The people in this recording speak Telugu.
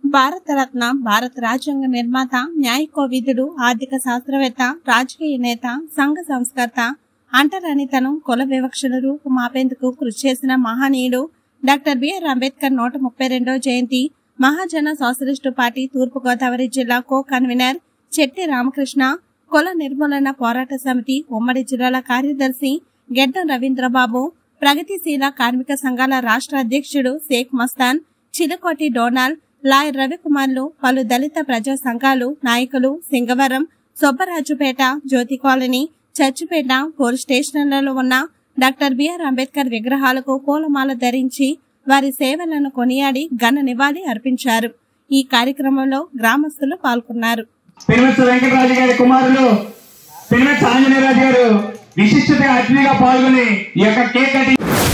భారతరత్న భారత రాజ్యాంగ నిర్మాత న్యాయ కోవిదుడు ఆర్థిక శాస్త్రవేత్త రాజకీయ నేత సంఘ సంస్కర్త అంటరానితనం కుల వివక్షను రూపుమాపేందుకు కృషి చేసిన మహనీయుడు డాక్టర్ బిఆర్ అంబేద్కర్ నూట ముప్పై రెండో జయంతి మహాజన సోషలిస్టు పార్టీ తూర్పుగోదావరి జిల్లా కో కన్వీనర్ చెట్టి రామకృష్ణ కుల నిర్మూలన పోరాట సమితి ఉమ్మడి జిల్లాల కార్యదర్శి గెడ్డం రవీంద్రబాబు ప్రగతిశీల కార్మిక సంఘాల రాష్ట్ర అధ్యక్షుడు షేక్ మస్తాన్ చిలకోటి డోనాల్డ్ లాయర్ రవికుమార్లు పలు దళిత ప్రజా సంఘాలు నాయకులు సింగవరం సొబ్బరాజుపేట జ్యోతి కాలనీ చర్చిపేట పోలీస్ స్టేషన్లలో ఉన్న డాక్టర్ బిఆర్ అంబేద్కర్ విగ్రహాలకు పూలమాల ధరించి వారి సేవలను కొనియాడి ఘన నివాళి అర్పించారు ఈ కార్యక్రమంలో గ్రామస్తులు పాల్గొన్నారు పెనుమెత్త వెంకటరాజు గారి కుమారులు పెనుమెత్త ఆంజనేయరాజు గారు విశిష్టత అతిథిగా పాల్గొని ఈ యొక్క కేక్ కటింగ్